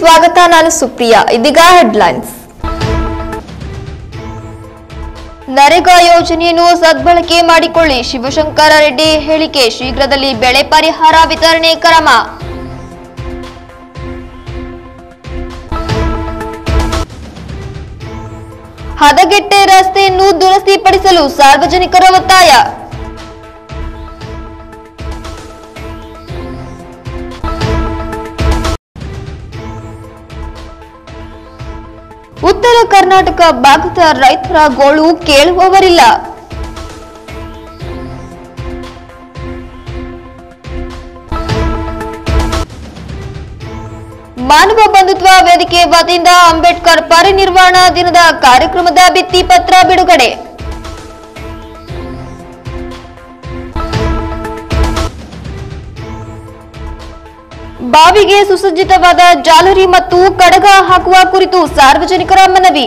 ಸ್ವಾಗತ ನಾನು ಸುಪ್ರಿಯಾ ಇದೀಗ ಹೆಡ್ಲೈನ್ಸ್ ನರೇಗಾ ಯೋಜನೆಯನ್ನು ಸದ್ಬಳಕೆ ಮಾಡಿಕೊಳ್ಳಿ ಶಿವಶಂಕರ ರೆಡ್ಡಿ ಹೇಳಿಕೆ ಶೀಘ್ರದಲ್ಲಿ ಬೆಳೆ ಪರಿಹಾರ ವಿತರಣೆ ಕ್ರಮ ಹದಗೆಟ್ಟೆ ರಸ್ತೆಯನ್ನು ದುರಸ್ತಿಪಡಿಸಲು ಸಾರ್ವಜನಿಕರ ಒತ್ತಾಯ ಉತ್ತರ ಕರ್ನಾಟಕ ಭಾಗದ ರೈತರ ಗೋಳು ಕೇಳುವವರಿಲ್ಲ ಮಾನವ ಬಂಧುತ್ವ ವೇದಿಕೆ ವತಿಯಿಂದ ಅಂಬೇಡ್ಕರ್ ಪರಿನಿರ್ವಾಣ ದಿನದ ಕಾರ್ಯಕ್ರಮದ ಭಿತ್ತಿ ಪತ್ರ ಬಿಡುಗಡೆ ಬಾವಿಗೆ ಸುಸಜ್ಜಿತವಾದ ಜಾಲರಿ ಮತ್ತು ಕಡಗ ಹಾಕುವ ಕುರಿತು ಸಾರ್ವಜನಿಕರ ಮನವಿ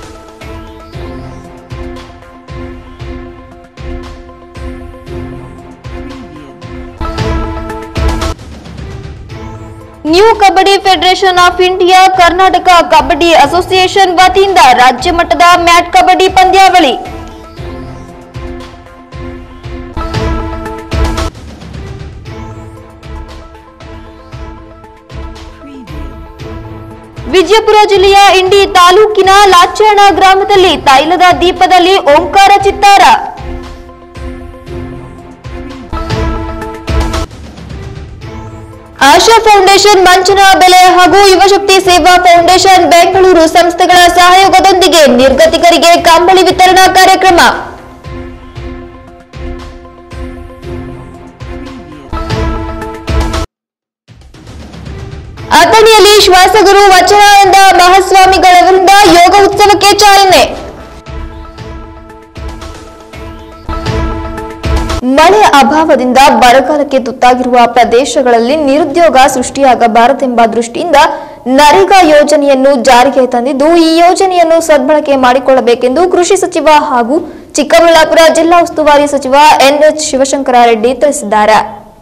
new kabaddi federation of India Karnataka kabaddi association ವತಿಯಿಂದ ರಾಜ್ಯ ಮಟ್ಟದ ಮ್ಯಾಟ್ ಕಬಡ್ಡಿ ಪಂದ್ಯಾವಳಿ ವಿಜಯಪುರ ಜಿಲ್ಲೆಯ ಇಂಡಿ ತಾಲೂಕಿನ ಲಾಚಣ ಗ್ರಾಮದಲ್ಲಿ ತೈಲದ ದೀಪದಲ್ಲಿ ಓಂಕಾರ ಚಿತ್ತಾರ ಆಶಾ ಫೌಂಡೇಶನ್ ಮಂಚನ ಬೆಲೆ ಹಾಗೂ ಯುವಶಕ್ತಿ ಸೇವಾ ಫೌಂಡೇಶನ್ ಬೆಂಗಳೂರು ಸಂಸ್ಥೆಗಳ ಸಹಯೋಗದೊಂದಿಗೆ ನಿರ್ಗತಿಕರಿಗೆ ಕಂಬಳಿ ವಿತರಣಾ ಕಾರ್ಯಕ್ರಮ ಅಥಣಿಯಲ್ಲಿ ಶ್ವಾಸಗುರು ವಚನಾನಂದ ಮಹಾಸ್ವಾಮಿಗಳವರಿಂದ ಯೋಗ ಉತ್ಸವಕ್ಕೆ ಚಾಲನೆ ಮಳೆ ಅಭಾವದಿಂದ ಬರಗಾಲಕ್ಕೆ ತುತ್ತಾಗಿರುವ ಪ್ರದೇಶಗಳಲ್ಲಿ ನಿರುದ್ಯೋಗ ಸೃಷ್ಟಿಯಾಗಬಾರದೆಂಬ ದೃಷ್ಟಿಯಿಂದ ನರೇಗಾ ಯೋಜನೆಯನ್ನು ಜಾರಿಗೆ ತಂದಿದ್ದು ಈ ಯೋಜನೆಯನ್ನು ಸದ್ಬಳಕೆ ಮಾಡಿಕೊಳ್ಳಬೇಕೆಂದು ಕೃಷಿ ಸಚಿವ ಹಾಗೂ ಚಿಕ್ಕಬಳ್ಳಾಪುರ ಜಿಲ್ಲಾ ಉಸ್ತುವಾರಿ ಸಚಿವ ಎನ್ಎಚ್ ಶಿವಶಂಕರ ರೆಡ್ಡಿ ತಿಳಿಸಿದ್ದಾರೆ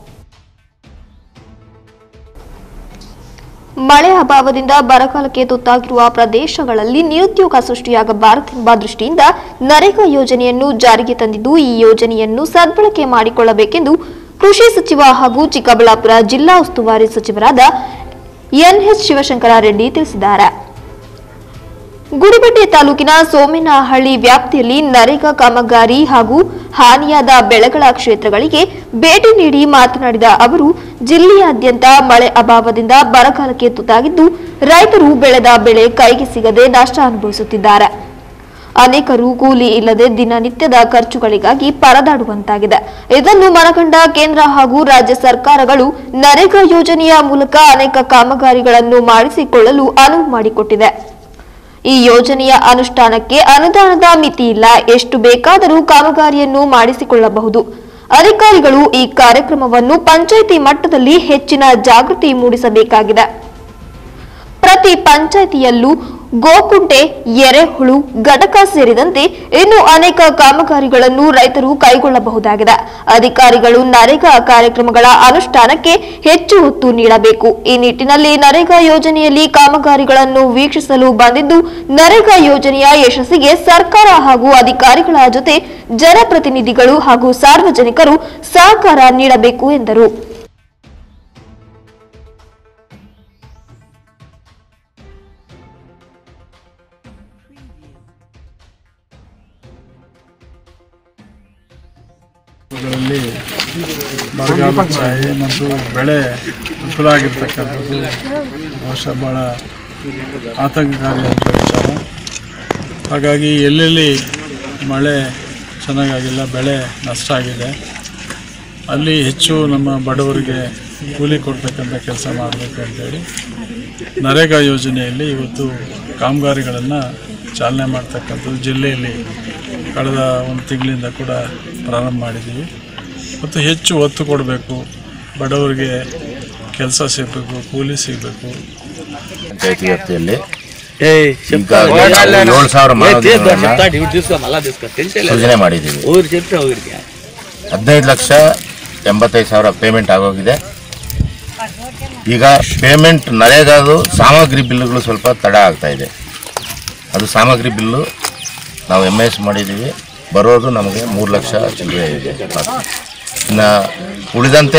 ಮಳೆ ಅಭಾವದಿಂದ ಬರಗಾಲಕ್ಕೆ ತುತ್ತಾಗಿರುವ ಪ್ರದೇಶಗಳಲ್ಲಿ ನಿರುದ್ಯೋಗ ಸೃಷ್ಟಿಯಾಗಬಾರದೆಂಬ ದೃಷ್ಟಿಯಿಂದ ನರೇಗಾ ಯೋಜನೆಯನ್ನು ಜಾರಿಗೆ ತಂದಿದ್ದು ಈ ಯೋಜನೆಯನ್ನು ಸದ್ಬಳಕೆ ಮಾಡಿಕೊಳ್ಳಬೇಕೆಂದು ಕೃಷಿ ಸಚಿವ ಹಾಗೂ ಚಿಕ್ಕಬಳ್ಳಾಪುರ ಜಿಲ್ಲಾ ಉಸ್ತುವಾರಿ ಸಚಿವರಾದ ಎನ್ಎಚ್ ಶಿವಶಂಕರ ರೆಡ್ಡಿ ತಿಳಿಸಿದ್ದಾರೆ ಗುಡಿಬಂಡೆ ತಾಲೂಕಿನ ಸೋಮೇನಹಳ್ಳಿ ವ್ಯಾಪ್ತಿಯಲ್ಲಿ ನರೇಗಾ ಕಾಮಗಾರಿ ಹಾಗೂ ಹಾನಿಯಾದ ಬೆಳೆಗಳ ಕ್ಷೇತ್ರಗಳಿಗೆ ಭೇಟಿ ನೀಡಿ ಮಾತನಾಡಿದ ಅವರು ಜಿಲ್ಲೆಯಾದ್ಯಂತ ಮಳೆ ಅಭಾವದಿಂದ ಬರಗಾಲಕ್ಕೆ ತುತ್ತಾಗಿದ್ದು ರೈತರು ಬೆಳೆದ ಬೆಳೆ ಕೈಗೆ ಸಿಗದೆ ನಷ್ಟ ಅನುಭವಿಸುತ್ತಿದ್ದಾರೆ ಅನೇಕರು ಕೂಲಿ ಇಲ್ಲದೆ ದಿನನಿತ್ಯದ ಖರ್ಚುಗಳಿಗಾಗಿ ಪರದಾಡುವಂತಾಗಿದೆ ಇದನ್ನು ಮನಗಂಡ ಕೇಂದ್ರ ಹಾಗೂ ರಾಜ್ಯ ಸರ್ಕಾರಗಳು ನರೇಗಾ ಯೋಜನೆಯ ಮೂಲಕ ಅನೇಕ ಕಾಮಗಾರಿಗಳನ್ನು ಮಾಡಿಸಿಕೊಳ್ಳಲು ಅನುವು ಮಾಡಿಕೊಟ್ಟಿದೆ ಈ ಯೋಜನೆಯ ಅನುಷ್ಠಾನಕ್ಕೆ ಅನುದಾನದ ಮಿತಿ ಇಲ್ಲ ಎಷ್ಟು ಬೇಕಾದರೂ ಕಾಮಗಾರಿಯನ್ನು ಮಾಡಿಸಿಕೊಳ್ಳಬಹುದು ಅಧಿಕಾರಿಗಳು ಈ ಕಾರ್ಯಕ್ರಮವನ್ನು ಪಂಚಾಯಿತಿ ಮಟ್ಟದಲ್ಲಿ ಹೆಚ್ಚಿನ ಜಾಗೃತಿ ಮೂಡಿಸಬೇಕಾಗಿದೆ ಪ್ರತಿ ಪಂಚಾಯಿತಿಯಲ್ಲೂ ಗೋಕುಂಟೆ ಎರೆಹುಳು ಘಟಕ ಸೇರಿದಂತೆ ಇನ್ನು ಅನೇಕ ಕಾಮಗಾರಿಗಳನ್ನು ರೈತರು ಕೈಗೊಳ್ಳಬಹುದಾಗಿದೆ ಅಧಿಕಾರಿಗಳು ನರೇಗಾ ಕಾರ್ಯಕ್ರಮಗಳ ಅನುಷ್ಠಾನಕ್ಕೆ ಹೆಚ್ಚು ಒತ್ತು ನೀಡಬೇಕು ಈ ನಿಟ್ಟಿನಲ್ಲಿ ನರೇಗಾ ಯೋಜನೆಯಲ್ಲಿ ಕಾಮಗಾರಿಗಳನ್ನು ವೀಕ್ಷಿಸಲು ಬಂದಿದ್ದು ನರೇಗಾ ಯೋಜನೆಯ ಯಶಸ್ಸಿಗೆ ಸರ್ಕಾರ ಹಾಗೂ ಅಧಿಕಾರಿಗಳ ಜೊತೆ ಜನಪ್ರತಿನಿಧಿಗಳು ಹಾಗೂ ಸಾರ್ವಜನಿಕರು ಸಹಕಾರ ನೀಡಬೇಕು ಎಂದರು ಗಳಲ್ಲಿ ಬರಗಾಲ ಛಾಯೆ ಮತ್ತು ಬೆಳೆ ವಿಫಲ ಆಗಿರ್ತಕ್ಕಂಥದ್ದು ಬಹುಶಃ ಭಾಳ ಆತಂಕಕಾರಿಯಾದ ವಿಚಾರ ಹಾಗಾಗಿ ಎಲ್ಲೆಲ್ಲಿ ಮಳೆ ಚೆನ್ನಾಗಾಗಿಲ್ಲ ಬೆಳೆ ನಷ್ಟ ಆಗಿದೆ ಅಲ್ಲಿ ಹೆಚ್ಚು ನಮ್ಮ ಬಡವರಿಗೆ ಕೂಲಿ ಕೊಡ್ತಕ್ಕಂಥ ಕೆಲಸ ಮಾಡಬೇಕು ಅಂತೇಳಿ ನರೇಗಾ ಯೋಜನೆಯಲ್ಲಿ ಇವತ್ತು ಕಾಮಗಾರಿಗಳನ್ನು ಚಾಲನೆ ಮಾಡ್ತಕ್ಕಂಥದ್ದು ಜಿಲ್ಲೆಯಲ್ಲಿ ಕಳೆದ ಒಂದು ತಿಂಗಳಿಂದ ಕೂಡ ಪ್ರಾರಂಭ ಮಾಡಿದ್ದೀವಿ ಮತ್ತು ಹೆಚ್ಚು ಒತ್ತು ಕೊಡಬೇಕು ಬಡವರಿಗೆ ಕೆಲಸ ಸಿಗಬೇಕು ಕೂಲಿ ಸಿಗಬೇಕು ಪಂಚಾಯತಿ ವ್ಯಾಪ್ತಿಯಲ್ಲಿ ಏ ಈಗಾಗಲೇ ನಾವು ಏಳು ಸಾವಿರ ಮಾನವದಿನಗಳನ್ನ మళ్ళా తీసుకో తెలిసేలేదు ಸೂಚನೆ ಮಾಡಿದ್ದೀವಿ ఊరు చెప్తే ఊరికి ಹದಿನೈದು ಲಕ್ಷ ಎಂಬತ್ತೈದು ಸಾವಿರ ಪೇಮೆಂಟ್ ಆಗೋಗಿದೆ ಈಗ ಪೇಮೆಂಟ್ ನರೇಗಾದು ಸಾಮಗ್ರಿ ಬಿಲ್లుಗಳು ಸ್ವಲ್ಪ ತಡ ಆಗ್ತಾ ಇದೆ ಅದು ಸಾಮಗ್ರಿ ಬಿಲ್ಲು ನಾವು ಎಮ್ ಎಸ್ ಮಾಡಿದ್ದೀವಿ ಬರೋದು ನಮಗೆ ಮೂರು ಲಕ್ಷ ಚಿಲ್ಲರೆ ಇದೆ ಇನ್ನು ಉಳಿದಂತೆ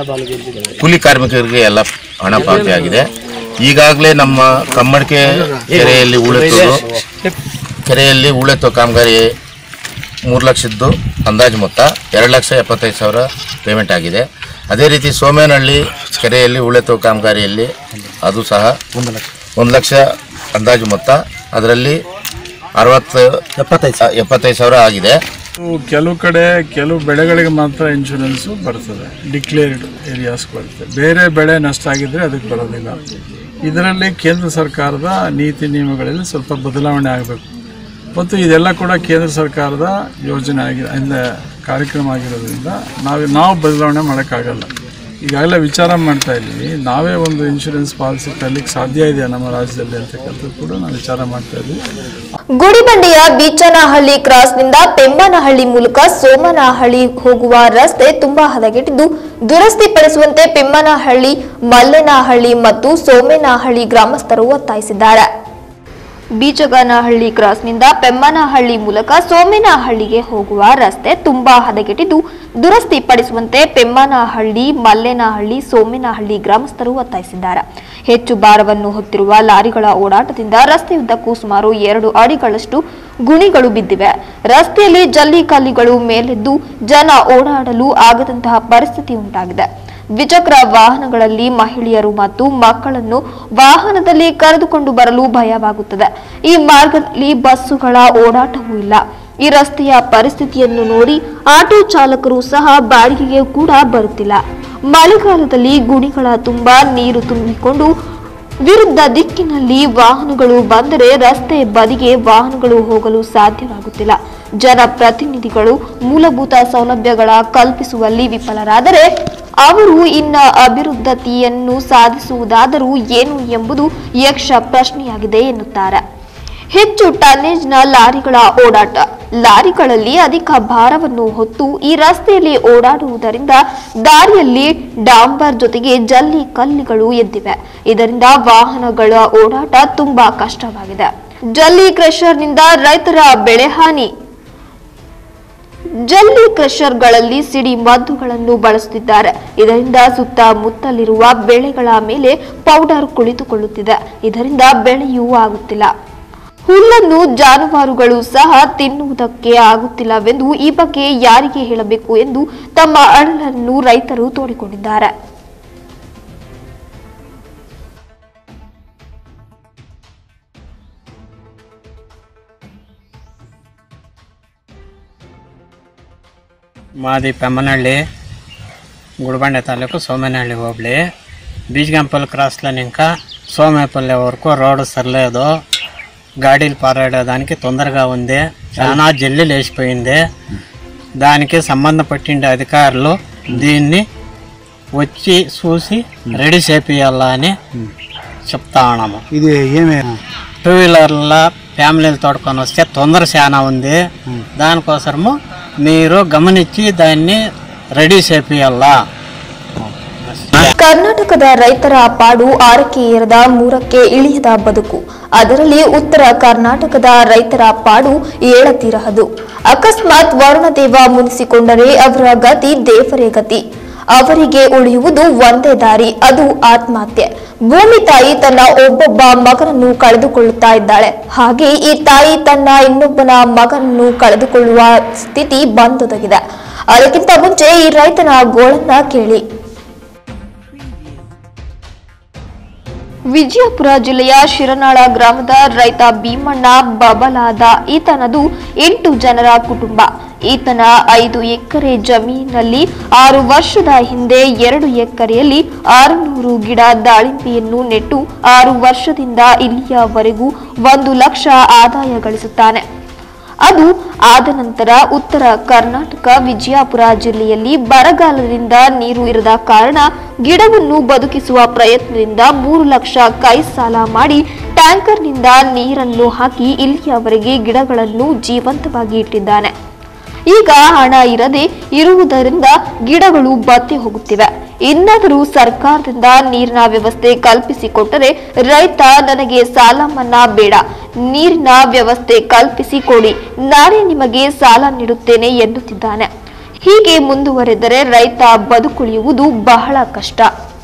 ಕೂಲಿ ಕಾರ್ಮಿಕರಿಗೆ ಎಲ್ಲ ಹಣ ಪಾವತಿ ಆಗಿದೆ ಈಗಾಗಲೇ ನಮ್ಮ ಕಮ್ಮಡಿಕೆ ಕೆರೆಯಲ್ಲಿ ಉಳೆತ್ತೋದು ಕೆರೆಯಲ್ಲಿ ಉಳೆತ್ತೋ ಕಾಮಗಾರಿ ಮೂರು ಲಕ್ಷದ್ದು ಅಂದಾಜು ಮೊತ್ತ ಎರಡು ಲಕ್ಷ ಎಪ್ಪತ್ತೈದು ಸಾವಿರ ಪೇಮೆಂಟ್ ಆಗಿದೆ ಅದೇ ರೀತಿ ಸೋಮೇನಹಳ್ಳಿ ಕೆರೆಯಲ್ಲಿ ಉಳೆತ್ತೋ ಕಾಮಗಾರಿಯಲ್ಲಿ ಅದು ಸಹ ಒಂದು ಲಕ್ಷ ಅಂದಾಜು ಮೊತ್ತ ಅದರಲ್ಲಿ ಅರವತ್ತು ಎಪ್ಪತ್ತೈದು ಎಪ್ಪತ್ತೈದು ಸಾವಿರ ಆಗಿದೆ ಇವು ಕೆಲವು ಕಡೆ ಕೆಲವು ಬೆಳೆಗಳಿಗೆ ಮಾತ್ರ ಇನ್ಶೂರೆನ್ಸು ಬರ್ತದೆ ಡಿಕ್ಲೇರ್ಡ್ ಏರಿಯಾಸ್ ಬರುತ್ತೆ ಬೇರೆ ಬೆಳೆ ನಷ್ಟ ಆಗಿದ್ರೆ ಅದಕ್ಕೆ ಬರೋದಿಲ್ಲ ಇದರಲ್ಲಿ ಕೇಂದ್ರ ಸರ್ಕಾರದ ನೀತಿ ನಿಯಮಗಳಲ್ಲಿ ಸ್ವಲ್ಪ ಬದಲಾವಣೆ ಆಗಬೇಕು ಮತ್ತು ಇದೆಲ್ಲ ಕೂಡ ಕೇಂದ್ರ ಸರ್ಕಾರದ ಯೋಜನೆ ಆಗಿ ಅಂದರೆ ಕಾರ್ಯಕ್ರಮ ಆಗಿರೋದ್ರಿಂದ ನಾವು ನಾವು ಬದಲಾವಣೆ ಮಾಡೋಕ್ಕಾಗಲ್ಲ ಈಗಾಗಲೇ ವಿಚಾರ ಮಾಡ್ತಾ ಇದ್ದೀವಿ ನಾವೇ ಒಂದು ಇನ್ಶೂರೆನ್ಸ್ ಪಾಲಿಸಿ ತರಲಿಕ್ಕೆ ಸಾಧ್ಯ ಇದೆಯಾ ನಮ್ಮ ರಾಜ್ಯದಲ್ಲಿ ಅಂತಕ್ಕಂಥದ್ದು ಕೂಡ ನಾವು ವಿಚಾರ ಮಾಡ್ತಾ ಇದ್ದೀವಿ ಗುಡಿಬಂಡೆಯ ಬೀಚನಹಳ್ಳಿ ಕ್ರಾಸ್ನಿಂದ ಪೆಮ್ಮನಹಳ್ಳಿ ಮೂಲಕ ಸೋಮನಹಳ್ಳಿ ಹೋಗುವ ರಸ್ತೆ ತುಂಬಾ ಹದಗೆಟ್ಟಿದ್ದು ದುರಸ್ತಿ ಪಡಿಸುವಂತೆ ಪೆಮ್ಮನಹಳ್ಳಿ ಮಲ್ಲೆನಹಳ್ಳಿ ಮತ್ತು ಸೋಮೇನಹಳ್ಳಿ ಗ್ರಾಮಸ್ಥರು ಒತ್ತಾಯಿಸಿದ್ದಾರೆ ಬೀಚಗನಹಳ್ಳಿ ಕ್ರಾಸ್ನಿಂದ ಪೆಮ್ಮನಹಳ್ಳಿ ಮೂಲಕ ಸೋಮೇನಹಳ್ಳಿಗೆ ಹೋಗುವ ರಸ್ತೆ ತುಂಬಾ ಹದಗೆಟ್ಟಿದ್ದು ದುರಸ್ತಿ ಪಡಿಸುವಂತೆ ಪೆಮ್ಮನಹಳ್ಳಿ ಮಲ್ಲೇನಹಳ್ಳಿ ಸೋಮೇನಹಳ್ಳಿ ಗ್ರಾಮಸ್ಥರು ಒತ್ತಾಯಿಸಿದ್ದಾರೆ ಹೆಚ್ಚು ಭಾರವನ್ನು ಹೊತ್ತಿರುವ ಲಾರಿಗಳ ಓಡಾಟದಿಂದ ರಸ್ತೆಯುದ್ದಕ್ಕೂ ಸುಮಾರು ಎರಡು ಅಡಿಗಳಷ್ಟು ಗುಣಿಗಳು ಬಿದ್ದಿವೆ ರಸ್ತೆಯಲ್ಲಿ ಜಲ್ಲಿ ಕಲ್ಲಿಗಳು ಮೇಲೆದ್ದು ಜನ ಓಡಾಡಲು ಆಗದಂತಹ ಪರಿಸ್ಥಿತಿ ಉಂಟಾಗಿದೆ ದ್ವಿಚಕ್ರ ವಾಹನಗಳಲ್ಲಿ ಮಹಿಳೆಯರು ಮತ್ತು ಮಕ್ಕಳನ್ನು ವಾಹನದಲ್ಲಿ ಕರೆದುಕೊಂಡು ಬರಲು ಭಯವಾಗುತ್ತದೆ ಈ ಮಾರ್ಗದಲ್ಲಿ ಬಸ್ಸುಗಳ ಓಡಾಟವೂ ಇಲ್ಲ ಈ ರಸ್ತೆಯ ಪರಿಸ್ಥಿತಿಯನ್ನು ನೋಡಿ ಆಟೋ ಚಾಲಕರು ಸಹ ಬಾಡಿಗೆಗೆ ಕೂಡ ಬರುತ್ತಿಲ್ಲ ಮಳೆಗಾಲದಲ್ಲಿ ಗುಣಿಗಳ ತುಂಬಾ ನೀರು ತುಂಬಿಕೊಂಡು ವಿರುದ್ಧ ದಿಕ್ಕಿನಲ್ಲಿ ವಾಹನಗಳು ಬಂದರೆ ರಸ್ತೆ ಬದಿಗೆ ವಾಹನಗಳು ಹೋಗಲು ಸಾಧ್ಯವಾಗುತ್ತಿಲ್ಲ ಜನಪ್ರತಿನಿಧಿಗಳು ಮೂಲಭೂತ ಸೌಲಭ್ಯಗಳ ಕಲ್ಪಿಸುವಲ್ಲಿ ವಿಫಲರಾದರೆ ಅವರು ಇನ್ನ ಅಭಿವೃದ್ಧತೆಯನ್ನು ಸಾಧಿಸುವುದಾದರೂ ಏನು ಎಂಬುದು ಯಕ್ಷ ಪ್ರಶ್ನೆಯಾಗಿದೆ ಎನ್ನುತ್ತಾರೆ ಹೆಚ್ಚು ಟನ್ನೇಜ್ನ ಲಾರಿಗಳ ಓಡಾಟ ಲಾರಿಗಳಲ್ಲಿ ಅಧಿಕ ಭಾರವನ್ನು ಹೊತ್ತು ಈ ರಸ್ತೆಯಲ್ಲಿ ಓಡಾಡುವುದರಿಂದ ದಾರಿಯಲ್ಲಿ ಡಾಂಬರ್ ಜೊತೆಗೆ ಜಲ್ಲಿ ಕಲ್ಲಿಗಳು ಎದ್ದಿವೆ ಇದರಿಂದ ವಾಹನಗಳ ಓಡಾಟ ತುಂಬಾ ಕಷ್ಟವಾಗಿದೆ ಜಲ್ಲಿ ಕ್ರಷರ್ನಿಂದ ರೈತರ ಬೆಳೆ ಹಾನಿ ಜಲ್ಲಿ ಕ್ರಷರ್ಗಳಲ್ಲಿ ಸಿಡಿ ಮದ್ದುಗಳನ್ನು ಬಳಸುತ್ತಿದ್ದಾರೆ ಇದರಿಂದ ಸುತ್ತಮುತ್ತಲಿರುವ ಬೆಳೆಗಳ ಮೇಲೆ ಪೌಡರ್ ಕುಳಿತುಕೊಳ್ಳುತ್ತಿದೆ ಇದರಿಂದ ಬೆಳೆಯೂ ಆಗುತ್ತಿಲ್ಲ ಹುಲ್ಲನ್ನು ಜಾನುವಾರುಗಳು ಸಹ ತಿನ್ನುವುದಕ್ಕೆ ಆಗುತ್ತಿಲ್ಲವೆಂದು ಈ ಬಗ್ಗೆ ಯಾರಿಗೆ ಹೇಳಬೇಕು ಎಂದು ತಮ್ಮ ಅಳಲನ್ನು ರೈತರು ತೋಡಿಕೊಂಡಿದ್ದಾರೆ ಮಾದಿ ಪೆಮ್ಮನಹಳ್ಳಿ ಗುಡಿಬಂಡೆ ತಾಲೂಕು సోమేనహಳ್ಳಿ ಹೋಬಳಿ బీజ్గంపల్లి క్రాస్లో ఇంకా సోమేపల్లి వరకు రోడ్డు సర్లేదు గాడీలు పారాడడానికి తొందరగా ఉంది చాలా జల్లి లేచిపోయింది దానికి సంబంధపట్టిన అధికారులు దీన్ని వచ్చి చూసి రెడీ చేపియాలా అని చెప్తా ఉన్నాము ఇది ఏమే టూ వీలర్ల ఫ్యామిలీలు తోడుకొని వస్తే తొందర చాలా ఉంది దానికోసము మీరు గమనించి దాన్ని రెడీ చేపియాలా ಕರ್ನಾಟಕದ ರೈತರ ಪಾಡು ಆರಕ್ಕೆ ಏರದ ಮೂರಕ್ಕೆ ಇಳಿಯದ ಬದುಕು ಅದರಲ್ಲಿ ಉತ್ತರ ಕರ್ನಾಟಕದ ರೈತರ ಪಾಡು ಏಳತಿರಹದು ಅಕಸ್ಮಾತ್ ವರುಣದೇವ ಮುನಿಸಿಕೊಂಡರೆ ಅವರ ಗತಿ ದೇವರೇ ಗತಿ ಅವರಿಗೆ ಉಳಿಯುವುದು ಒಂದೇ ದಾರಿ ಅದು ಆತ್ಮಹತ್ಯೆ ಭೂಮಿ ತಾಯಿ ತನ್ನ ಒಬ್ಬೊಬ್ಬ ಮಗನನ್ನು ಕಳೆದುಕೊಳ್ಳುತ್ತಾ ಇದ್ದಾಳೆ ಹಾಗೆ ಈ ತಾಯಿ ತನ್ನ ಇನ್ನೊಬ್ಬನ ಮಗನನ್ನು ಕಳೆದುಕೊಳ್ಳುವ ಸ್ಥಿತಿ ಬಂದೊದಗಿದೆ ಅದಕ್ಕಿಂತ ಮುಂಚೆ ಈ ರೈತನ ಗೋಳನ್ನ ಕೇಳಿ ವಿಜಯಪುರ ಜಿಲ್ಲೆಯ ಶಿರನಾಳ ಗ್ರಾಮದ ರೈತ ಭೀಮಣ್ಣ ಬಬಲಾದ ಈತನದು ಎಂಟು ಜನರ ಕುಟುಂಬ ಈತನ ಐದು ಎಕರೆ ಜಮೀನಿನಲ್ಲಿ ಆರು ವರ್ಷದ ಹಿಂದೆ ಎರಡು ಎಕರೆಯಲ್ಲಿ ಆರುನೂರು ಗಿಡ ದಾಳಿಂಬೆಯನ್ನು ನೆಟ್ಟು ಆರು ವರ್ಷದಿಂದ ಇಲ್ಲಿಯವರೆಗೂ ಒಂದು ಲಕ್ಷ ಆದಾಯ ಗಳಿಸುತ್ತಾನೆ ಅದು ಆದ ನಂತರ ಉತ್ತರ ಕರ್ನಾಟಕ ವಿಜಯಪುರ ಜಿಲ್ಲೆಯಲ್ಲಿ ಬರಗಾಲದಿಂದ ನೀರು ಇರದ ಕಾರಣ ಗಿಡವನ್ನು ಬದುಕಿಸುವ ಪ್ರಯತ್ನದಿಂದ ಮೂರು ಲಕ್ಷ ಕೈ ಸಾಲ ಮಾಡಿ ಟ್ಯಾಂಕರ್ನಿಂದ ನೀರನ್ನು ಹಾಕಿ ಇಲ್ಲಿಯವರೆಗೆ ಗಿಡಗಳನ್ನು ಜೀವಂತವಾಗಿ ಇಟ್ಟಿದ್ದಾನೆ ಈಗ ಹಣ ಇರದೆ ಇರುವುದರಿಂದ ಗಿಡಗಳು ಬತ್ತಿ ಹೋಗುತ್ತಿವೆ ಇನ್ನಾದರೂ ಸರ್ಕಾರದಿಂದ ನೀರಿನ ವ್ಯವಸ್ಥೆ ಕಲ್ಪಿಸಿಕೊಟ್ಟರೆ ರೈತ ನನಗೆ ಸಾಲ ಮನ್ನಾ ಬೇಡ ನೀರಿನ ವ್ಯವಸ್ಥೆ ಕಲ್ಪಿಸಿ ಕೊಡಿ ನಾನೇ ನಿಮಗೆ ಸಾಲ ನೀಡುತ್ತೇನೆ ಎನ್ನುತ್ತಿದ್ದಾನೆ ಹೀಗೆ ಮುಂದುವರೆದರೆ ರೈತ ಬದುಕುಳಿಯುವುದು ಬಹಳ ಕಷ್ಟ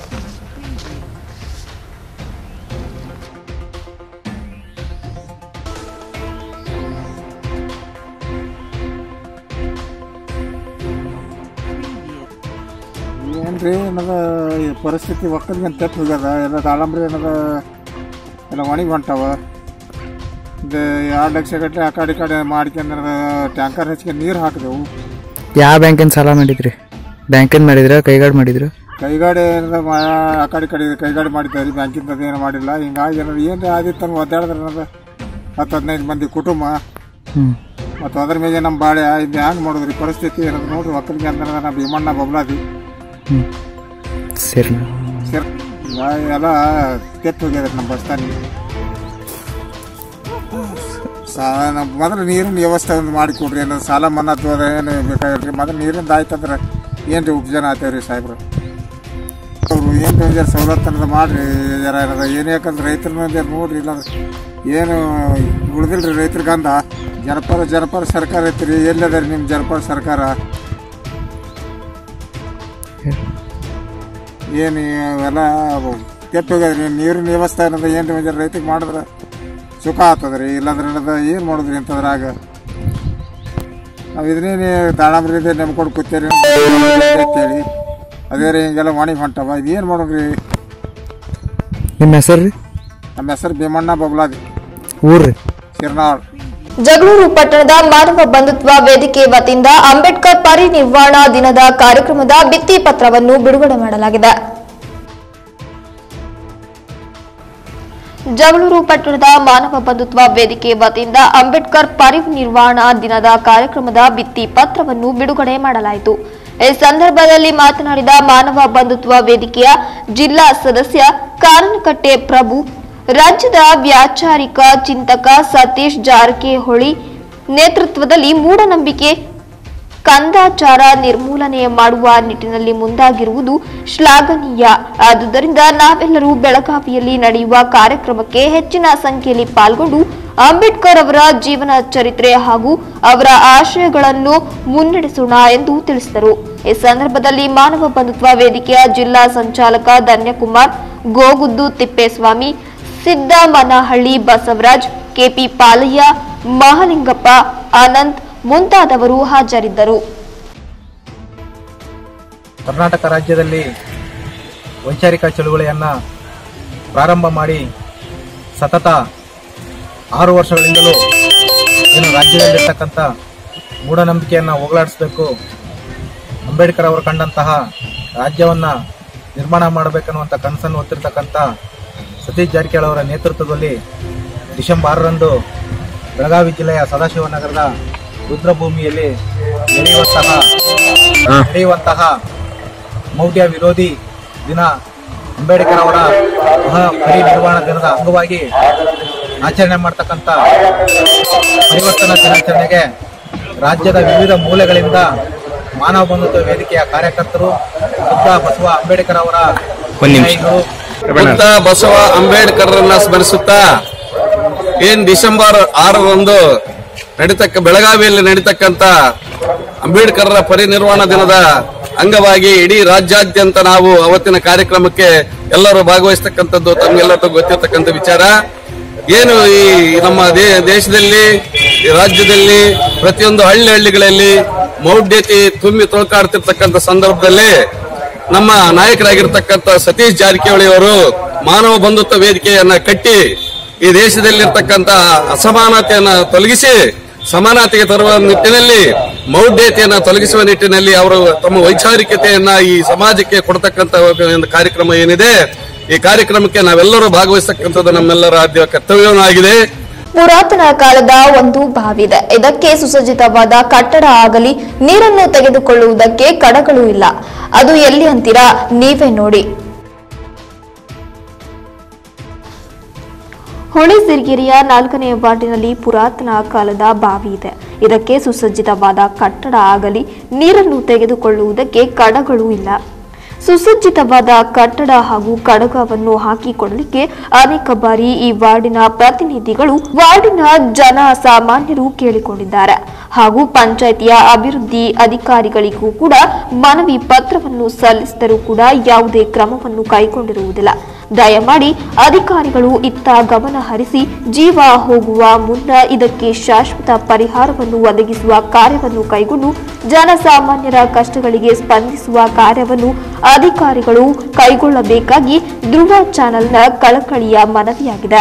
ಏನ್ರಿ ಏನದ ಈ ಪರಿಸ್ಥಿತಿ ಒಕ್ಕಲಿಗೆ ತೆತ್ತು ಹೋಗ್ಯದ ಎಲ್ಲ ದಾಳಂಬ್ರಿ ಏನದ ಎಲ್ಲ ಒಣಗಿ ಹೊಂಟಾವ ಇದು ಎರಡು ಲಕ್ಷ ಗಟ್ಟಲೆ ಆ ಕಡೆ ಈ ಕಡೆ ಮಾಡ್ಕೊಂಡ್ರೆ ಟ್ಯಾಂಕರ್ ಹಚ್ಕೊಂಡು ನೀರು ಹಾಕಿದೆವು ಯಾವ ಬ್ಯಾಂಕಿನ ಸಾಲ ಮಾಡಿದ್ರಿ ಬ್ಯಾಂಕಿನ ಮಾಡಿದ್ರ ಕೈಗಾಡ್ ಮಾಡಿದ್ರ ಕೈಗಾಡಿ ಏನದ ಮಾ ಆ ಕಡೆ ಈ ಕಡೆ ಕೈಗಾಡಿ ಮಾಡಿದ್ದಾರೆ ಬ್ಯಾಂಕಿಂದ ಏನು ಮಾಡಿಲ್ಲ ಹಿಂಗಾಗಿ ಏನಾದ್ರು ಏನು ಆದಿತ್ತು ಅಂದ್ರೆ ಒದ್ದಾಡಿದ್ರೆ ಏನದ ಹತ್ತು ಹದಿನೈದು ಮಂದಿ ಕುಟುಂಬ ಹ್ಞೂ ಮತ್ತು ಅದ್ರ ಮೇಲೆ ನಮ್ಮ ಬಾಳೆ ಇದು ಹ್ಯಾಂಗೆ ಮಾಡೋದ್ರಿ ಪರಿಸ್ಥಿತಿ ಏನದ ನೋಡ್ರಿ ಒಕ್ಕಲಿಗೆ ಅಂದ್ರೆ ನಾ ಭೀಮಣ್ಣ ಬಬ್ಲಾದಿ ಹ್ಞೂ ಸರಿ ಸರ್ ಎಲ್ಲ ಕೆಟ್ಟು ಹೋಗ್ಯದ ನಮ್ಮ ಬಸ್ತಾನಿ ಸಾ ನಮ್ಮ ಮೊದಲು ನೀರಿನ ವ್ಯವಸ್ಥೆ ಒಂದು ಮಾಡಿಕೊಡ್ರಿ ಏನೋ ಸಾಲ ಮನ್ನಾ ತೋದ ಏನು ಬೇಕಾಗಿಲ್ರಿ ಮೊದಲು ನೀರಿಂದ ಆಯ್ತಂದ್ರೆ ಏನು ರೀ ಉಪಜನ ಆತೇವೆ ರೀ ಸಾಹೇಬ್ರು ಅವರು ಏನು ಒಂದು ಜರ ಸವಲತ್ತು ಅನ್ನೋದು ಮಾಡಿರಿ ಜರ ಏನದ ಏನು ಯಾಕಂದ್ರೆ ರೈತರ ಮೇಲೆ ನೋಡ್ರಿ ಇಲ್ಲಾಂದ್ರೆ ಏನು ಉಳಿದಿಲ್ರಿ ರೈತರಿಗಂದ ಜನಪರ ಜನಪರ ಸರ್ಕಾರ ಐತ್ರಿ ಎಲ್ಲದ ರೀ ನಿಮ್ಮ ಜನಪರ ಸರ್ಕಾರ ಏನು ಇವೆಲ್ಲ ಕೆಟ್ಟು ಹೋಗ್ಯದ್ರಿ ನೀರಿನ ವ್ಯವಸ್ಥೆ ಅನ್ನೋದು ಏನು ರೀ ಜರ ರೈತರಿಗೆ ಮಾಡಿದ್ರೆ ಸುಖ ಆಗ್ತದ್ರಿ ಇಲ್ಲಾಂದ್ರೆ ಅನ್ನೋದು ಏನು ಮಾಡೋದ್ರಿ ಅಂತದ್ರಾಗ ನಾವು ಇದನ್ನೇ ದಾಳಂಬ್ರಿ ನೆಮ್ಕೊಂಡು ಕೂತೇರಿ ಅಂತೇಳಿ ಅದೇ ರೀ ಹಿಂಗೆಲ್ಲ ಒಣಗಿ ಹೊಂಟವ ಇದೇನು ಮಾಡೋದ್ರಿ ನಿಮ್ಮ ಹೆಸರು ರೀ ನಮ್ಮ ಹೆಸರು ಭೀಮಣ್ಣ ಬಬ್ಲಾದಿ ಊರು ರೀ ಶಿರ್ನಾಳ್ ಜಗಳೂರು ಪಟ್ಟಣದ ಮಾನವ ಬಂಧುತ್ವ ವೇದಿಕೆ ವತಿಯಿಂದ ಅಂಬೇಡ್ಕರ್ ಪರಿನಿರ್ವಾಣ ದಿನದ ಕಾರ್ಯಕ್ರಮದ ಭಿತ್ತಿ ಪತ್ರವನ್ನು ಬಿಡುಗಡೆ ಮಾಡಲಾಗಿದೆ ಜಗಳೂರು ಪಟ್ಟಣದ ಮಾನವ ಬಂಧುತ್ವ ವೇದಿಕೆ ವತಿಯಿಂದ ಅಂಬೇಡ್ಕರ್ ಪರಿನಿರ್ವಾಣ ದಿನದ ಕಾರ್ಯಕ್ರಮದ ಭಿತ್ತಿ ಪತ್ರವನ್ನು ಬಿಡುಗಡೆ ಮಾಡಲಾಯಿತು ಈ ಸಂದರ್ಭದಲ್ಲಿ ಮಾತನಾಡಿದ ಮಾನವ ಬಂಧುತ್ವ ವೇದಿಕೆಯ ಜಿಲ್ಲಾ ಸದಸ್ಯ ಕಾರನಕಟ್ಟೆ ಪ್ರಭು ರಾಜ್ಯದ ವ್ಯಾಚಾರಿಕ ಚಿಂತಕ ಸತೀಶ್ ಜಾರಕಿಹೊಳಿ ನೇತೃತ್ವದಲ್ಲಿ ಮೂಢನಂಬಿಕೆ ಕಂದಾಚಾರ ನಿರ್ಮೂಲನೆ ಮಾಡುವ ನಿಟ್ಟಿನಲ್ಲಿ ಮುಂದಾಗಿರುವುದು ಶ್ಲಾಘನೀಯ ಆದುದರಿಂದ ನಾವೆಲ್ಲರೂ ಬೆಳಗಾವಿಯಲ್ಲಿ ನಡೆಯುವ ಕಾರ್ಯಕ್ರಮಕ್ಕೆ ಹೆಚ್ಚಿನ ಸಂಖ್ಯೆಯಲ್ಲಿ ಪಾಲ್ಗೊಂಡು ಅಂಬೇಡ್ಕರ್ ಅವರ ಜೀವನ ಚರಿತ್ರೆ ಹಾಗೂ ಅವರ ಆಶಯಗಳನ್ನು ಮುನ್ನಡೆಸೋಣ ಎಂದು ತಿಳಿಸಿದರು ಈ ಸಂದರ್ಭದಲ್ಲಿ ಮಾನವ ಬಂಧುತ್ವ ವೇದಿಕೆಯ ಜಿಲ್ಲಾ ಸಂಚಾಲಕ ಧನ್ಯಕುಮಾರ್ ಗೋಗುದ್ದು ತಿಪ್ಪೇಸ್ವಾಮಿ ಸಿದ್ದಮನಹಳ್ಳಿ ಬಸವರಾಜ್ ಕೆಪಿ ಪಾಲಯ್ಯ ಮಹಾಲಿಂಗಪ್ಪ ಅನಂತ್ ಮುಂತಾದವರು ಹಾಜರಿದ್ದರು ಕರ್ನಾಟಕ ರಾಜ್ಯದಲ್ಲಿ ವೈಚಾರಿಕ ಚಳುವಳಿಯನ್ನು ಪ್ರಾರಂಭ ಮಾಡಿ ಸತತ ಆರು ವರ್ಷಗಳಿಂದಲೂ ಏನು ರಾಜ್ಯದಲ್ಲಿರ್ತಕ್ಕಂಥ ಮೂಢನಂಬಿಕೆಯನ್ನು ಹೋಗಲಾಡಿಸಬೇಕು ಅಂಬೇಡ್ಕರ್ ಅವರು ಕಂಡಂತಹ ರಾಜ್ಯವನ್ನು ನಿರ್ಮಾಣ ಮಾಡಬೇಕನ್ನುವಂಥ ಕನಸನ್ನು ಹೊತ್ತಿರ್ತಕ್ಕಂಥ ಸತೀಶ್ ಜಾರಕಿಹೊಳಿ ಅವರ ನೇತೃತ್ವದಲ್ಲಿ ಡಿಸೆಂಬರ್ ಆರರಂದು ಬೆಳಗಾವಿ ಜಿಲ್ಲೆಯ ಸದಾಶಿವನಗರದ ರುದ್ರಭೂಮಿಯಲ್ಲಿ ನಡೆಯುವಂತಹ ನಡೆಯುವಂತಹ ಮೌಢ್ಯ ವಿರೋಧಿ ದಿನ ಅಂಬೇಡ್ಕರ್ ಅವರ ಮಹಾ ಪರಿನಿರ್ವಾಣ ದಿನದ ಅಂಗವಾಗಿ ಆಚರಣೆ ಮಾಡ್ತಕ್ಕಂಥ ಪರಿವರ್ತನಾ ದಿನಾಚರಣೆಗೆ ರಾಜ್ಯದ ವಿವಿಧ ಮೂಲೆಗಳಿಂದ ಮಾನವ ಬಂಧುತ್ವ ವೇದಿಕೆಯ ಕಾರ್ಯಕರ್ತರು ಬುದ್ಧ ಬಸವ ಅಂಬೇಡ್ಕರ್ ಅವರ ಅನುಯಾಯಿಗಳು ಬುದ್ಧ ಬಸವ ಅಂಬೇಡ್ಕರ್ರನ್ನ ಸ್ಮರಿಸುತ್ತಾ ಏನ್ ಡಿಸೆಂಬರ್ ಆರರಂದು ನಡೀತಕ್ಕ ಬೆಳಗಾವಿಯಲ್ಲಿ ನಡೀತಕ್ಕಂತ ಅಂಬೇಡ್ಕರ್ರ ಪರಿನಿರ್ವಾಣ ದಿನದ ಅಂಗವಾಗಿ ಇಡೀ ರಾಜ್ಯಾದ್ಯಂತ ನಾವು ಅವತ್ತಿನ ಕಾರ್ಯಕ್ರಮಕ್ಕೆ ಎಲ್ಲರೂ ಭಾಗವಹಿಸ್ತಕ್ಕಂಥದ್ದು ತಮ್ಗೆಲ್ಲರಿಗೂ ಗೊತ್ತಿರ್ತಕ್ಕಂಥ ವಿಚಾರ ಏನು ಈ ನಮ್ಮ ದೇ- ದೇಶದಲ್ಲಿ ಈ ರಾಜ್ಯದಲ್ಲಿ ಪ್ರತಿಯೊಂದು ಹಳ್ಳಿ ಹಳ್ಳಿಗಳಲ್ಲಿ ಮೌಢ್ಯತೆ ತುಂಬಿ ತೊಳ್ಕಾಡ್ತಿರ್ತಕ್ಕಂಥ ಸಂದರ್ಭದಲ್ಲಿ ನಮ್ಮ ನಾಯಕರಾಗಿರ್ತಕ್ಕಂಥ ಸತೀಶ್ ಜಾರಕಿಹೊಳಿ ಅವರು ಮಾನವ ಬಂಧುತ್ವ ವೇದಿಕೆಯನ್ನ ಕಟ್ಟಿ ಈ ದೇಶದಲ್ಲಿರ್ತಕ್ಕಂಥ ಅಸಮಾನತೆಯನ್ನ ತೊಲಗಿಸಿ ಸಮಾನತೆಗೆ ತರುವ ನಿಟ್ಟಿನಲ್ಲಿ ಮೌಢ್ಯತೆಯನ್ನ ತೊಲಗಿಸುವ ನಿಟ್ಟಿನಲ್ಲಿ ಅವರು ತಮ್ಮ ವೈಚಾರಿಕತೆಯನ್ನ ಈ ಸಮಾಜಕ್ಕೆ ಕೊಡ್ತಕ್ಕಂಥ ಒಂದು ಕಾರ್ಯಕ್ರಮ ಏನಿದೆ ಈ ಕಾರ್ಯಕ್ರಮಕ್ಕೆ ನಾವೆಲ್ಲರೂ ಭಾಗವಹಿಸ್ತಕ್ಕಂಥದ್ದು ನಮ್ಮೆಲ್ಲರ ಆದ್ಯ ಕರ್ತವ್ಯವೂ ಪುರಾತನ ಕಾಲದ ಒಂದು ಬಾವಿದೆ ಇದಕ್ಕೆ ಸುಸಜ್ಜಿತವಾದ ಕಟ್ಟಡ ಆಗಲಿ ನೀರನ್ನು ತೆಗೆದುಕೊಳ್ಳುವುದಕ್ಕೆ ಕಡಗಳು ಇಲ್ಲ ಅದು ಎಲ್ಲಿ ಅಂತೀರಾ ನೀವೇ ನೋಡಿ ಹುಳಿಸಿರಿಗೆರೆಯ ನಾಲ್ಕನೇ ವಾರ್ಡಿನಲ್ಲಿ ಪುರಾತನ ಕಾಲದ ಬಾವಿ ಇದೆ ಇದಕ್ಕೆ ಸುಸಜ್ಜಿತವಾದ ಕಟ್ಟಡ ಆಗಲಿ ನೀರನ್ನು ತೆಗೆದುಕೊಳ್ಳುವುದಕ್ಕೆ ಕಡಗಳು ಇಲ್ಲ ಸುಸಜ್ಜಿತವಾದ ಕಟ್ಟಡ ಹಾಗೂ ಕಡಗವನ್ನು ಹಾಕಿಕೊಳ್ಳಲಿಕ್ಕೆ ಅನೇಕ ಬಾರಿ ಈ ವಾರ್ಡಿನ ಪ್ರತಿನಿಧಿಗಳು ವಾರ್ಡಿನ ಜನ ಸಾಮಾನ್ಯರು ಕೇಳಿಕೊಂಡಿದ್ದಾರೆ ಹಾಗೂ ಪಂಚಾಯಿತಿಯ ಅಭಿವೃದ್ಧಿ ಅಧಿಕಾರಿಗಳಿಗೂ ಕೂಡ ಮನವಿ ಪತ್ರವನ್ನು ಸಲ್ಲಿಸಿದರೂ ಕೂಡ ಯಾವುದೇ ಕ್ರಮವನ್ನು ಕೈಗೊಂಡಿರುವುದಿಲ್ಲ ದಯಮಾಡಿ ಅಧಿಕಾರಿಗಳು ಇತ್ತ ಗಮನ ಹರಿಸಿ ಜೀವ ಹೋಗುವ ಮುನ್ನ ಇದಕ್ಕೆ ಶಾಶ್ವತ ಪರಿಹಾರವನ್ನು ಒದಗಿಸುವ ಕಾರ್ಯವನ್ನು ಕೈಗೊಂಡು ಜನಸಾಮಾನ್ಯರ ಕಷ್ಟಗಳಿಗೆ ಸ್ಪಂದಿಸುವ ಕಾರ್ಯವನ್ನು ಅಧಿಕಾರಿಗಳು ಕೈಗೊಳ್ಳಬೇಕಾಗಿ ಧ್ರುವ ಚಾನೆಲ್ನ ಕಳಕಳಿಯ ಮನವಿಯಾಗಿದೆ